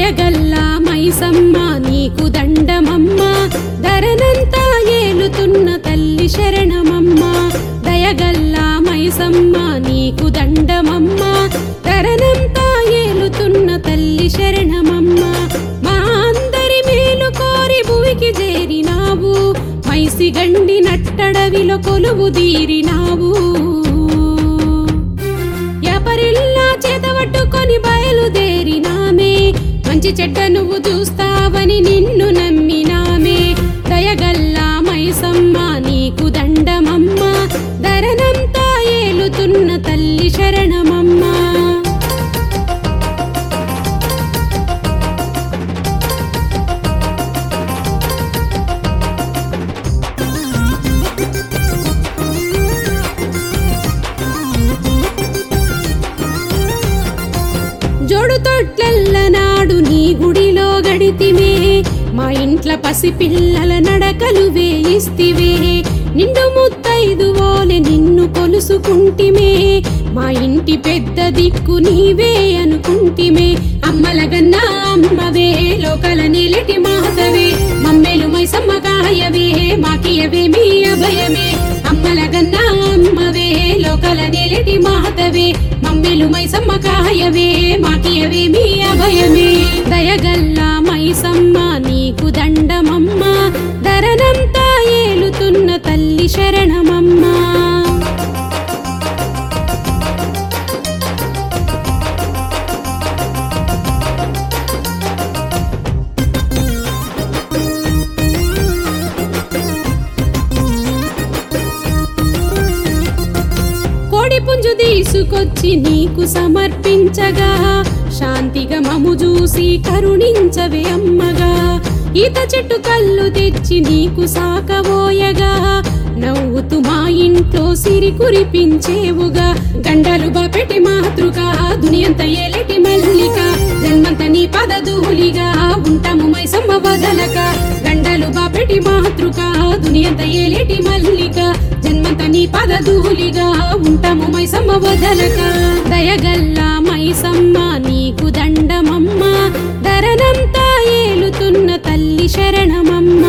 దయగల్లా మైసమ్మ నీకు దండమమ్మ ధరనంతా ఏలుతున్న తల్లి శరణమమ్మ దయగల్లా మైసమ్మ నీకు దండమమ్మ ధరనంతా ఏలుతున్న తల్లి శరణమమ్మ మా అందరి మేలు కోరి భూమికి చేరినావు మైసి గండి నట్టడవిలో కొలువు తీరినావు యాపరిల్లా చేతబట్టుకొని బయలుదేరినామే మంచి చెడ్డ నువ్వు చూస్తావని నిన్ను నమ్మినామే దయగల్లా మైసమ్మ నీకు దండమమ్మ ధరనంతా ఏలుతున్న తల్లి శరణమమ్మ జోడు తొట్లెల్ల నాడు నీ గుడిలో గడితివే మా ఇంట్ల పసిపిల్లల నడకలు వేయిస్తివే నిండు ముత్తైదు ఓలె నిన్ను కొలుసుకుంటిమే మా ఇంటి పెద్ద దిక్కు నీవే అనుకుంటిమే అమ్మలగన్నా అమ్మవే లోకల నిలిటి మాతవే మమ్మెలు మైసమ్మ కాయవే మాకియవే మీ అభయమే అమ్మలగన్నా అమ్మవే లోకల నిలిటి మాతవే మమ్మెలు మైసమ్మ కాయవే మాకియవే మీ అభయమే దయగల్లా మైసమ్మ నీకు దండమమ్మ ధరనంతా ఏలుతున్న తల్లి శరణమమ్మ కోడి పుంజు తీసుకొచ్చి నీకు సమర్పించగా శాంతిగా మము చూసి కరుణించవే అమ్మగా ఈత చెట్టు కళ్ళు తెచ్చి నీకు సాకబోయగా నవ్వుతూ మా ఇంట్లో సిరి కురిపించేవుగా గండలు బాపెట్టి మాతృగా దునియంత ఏలటి మల్లిక జన్మంత నీ పదధూలిగా ఉంటాము మైసమ్మ వదలక గండలు బాపెట్టి మాతృక దునియంత ఏలేటి మల్లిక జన్మంత నీ పదధూలిగా ఉంటాము మైసమ్మ వదలక దయగల్లా మైసమ్మ నీకు దండమమ్మ ధరనంతా ఏలుతున్న తల్లి శరణమమ్మ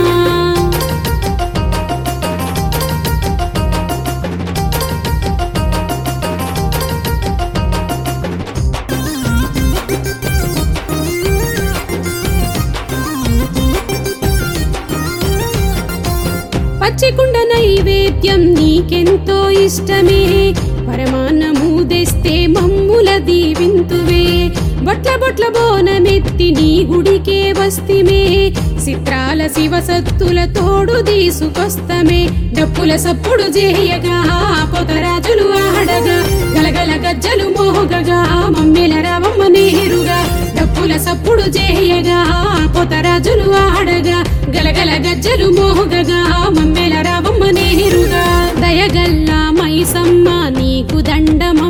పచ్చికుండ నైవేద్యం నీకెంతో ఇష్టమే పరమాన్నము తెస్తే మమ్ముల దీవింతువే బొట్ల బొట్ల బోనమెత్తి నీ గుడికే వస్తిమే చిత్రాల శివ సత్తుల తోడు తీసుకొస్తమే డప్పుల సప్పుడు చేయగా పొతరాజులు ఆడగా గలగల గజ్జలు మోగగా మమ్మెల రావమ్మ నేరుగా డప్పుల సప్పుడు చేయగా పొతరాజులు ఆడగా గలగల గజ్జలు మోగగా మమ్మెల రావమ్మ నేరుగా దయగల్లా మైసమ్మ నీకు దండమ